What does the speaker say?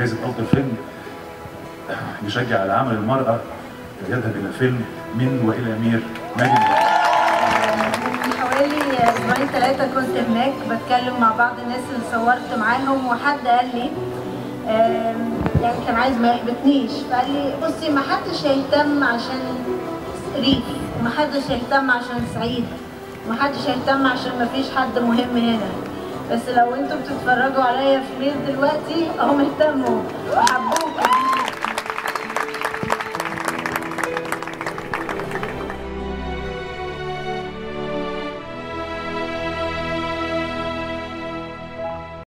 جائزه افضل فيلم نشجع على عمل المراه يذهب الى فيلم من والى امير ماجد من حوالي اسبوعين ثلاثة كنت هناك بتكلم مع بعض الناس اللي صورت معاهم وحد قال لي آم، يعني كان عايز ما يحبطنيش فقال لي بصي ما حدش هيهتم عشان ريف وما حدش هيهتم عشان سعيد وما حدش هيهتم عشان ما فيش حد مهم هنا بس لو انتوا بتتفرجوا عليا في ليل دلوقتي هم اهتموا وحبوني